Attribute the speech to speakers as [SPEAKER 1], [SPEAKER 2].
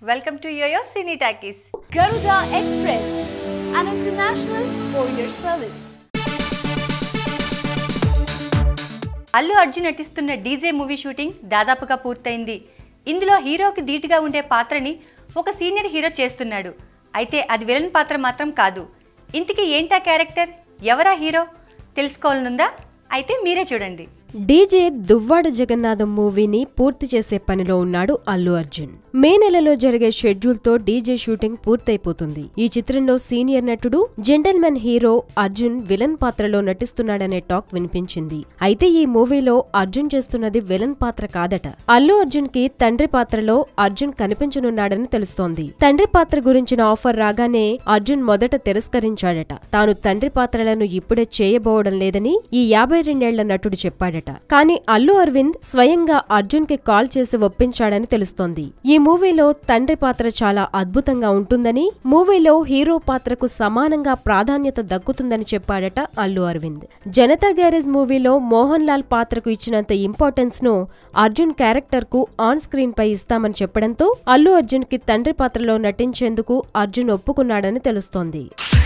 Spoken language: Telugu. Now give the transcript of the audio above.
[SPEAKER 1] Welcome to YoYo Cine Talkies
[SPEAKER 2] Garuda Express, an international courier service.
[SPEAKER 1] Allu Arjun నటిస్తున్న డీజే మూవీ షూటింగ్ దాదాపుగా పూర్తయింది ఇందులో హీరోకి ధీటుగా ఉండే పాత్రని ఒక సీనియర్ హీరో చేస్తున్నాడు అయితే అది విలన్ పాత్ర మాత్రం కాదు ఇంతకీ ఏంటా క్యారెక్టర్ ఎవరా హీరో తెలుసుకోవాలనుందా అయితే మీరే చూడండి
[SPEAKER 3] డీజే దువ్వాడ జగన్నాథం మూవీని పూర్తి చేసే పనిలో ఉన్నాడు అల్లు అర్జున్ మే నెలలో జరిగే షెడ్యూల్ తో డీజే షూటింగ్ పూర్తయిపోతుంది ఈ చిత్రంలో సీనియర్ నటుడు జెంటల్మెన్ హీరో అర్జున్ విలన్ పాత్రలో నటిస్తున్నాడనే టాక్ వినిపించింది అయితే ఈ మూవీలో అర్జున్ చేస్తున్నది విలన్ పాత్ర కాదట అల్లు అర్జున్ కి తండ్రి పాత్రలో అర్జున్ కనిపించనున్నాడని తెలుస్తోంది తండ్రి పాత్ర గురించిన ఆఫర్ రాగానే అర్జున్ మొదట తిరస్కరించాడట తాను తండ్రి పాత్రలను ఇప్పుడే చేయబోవడం లేదని ఈ యాభై రెండేళ్ల నటుడు చెప్పాడట కానీ అల్లు అరవింద్ స్వయంగా అర్జున్ కి కాల్ చేసి ఒప్పించాడని తెలుస్తోంది ఈ మూవీలో తండ్రి పాత్ర చాలా అద్భుతంగా ఉంటుందని మూవీలో హీరో పాత్రకు సమానంగా ప్రాధాన్యత దక్కుతుందని చెప్పాడట అల్లు అరవింద్ జనతా గ్యారేజ్ మూవీలో మోహన్ లాల్ పాత్రకు ఇచ్చినంత ఇంపార్టెన్స్ ను అర్జున్ క్యారెక్టర్ కు ఆన్ స్క్రీన్ పై ఇస్తామని చెప్పడంతో అల్లు అర్జున్ కి తండ్రి పాత్రలో నటించేందుకు అర్జున్ ఒప్పుకున్నాడని తెలుస్తోంది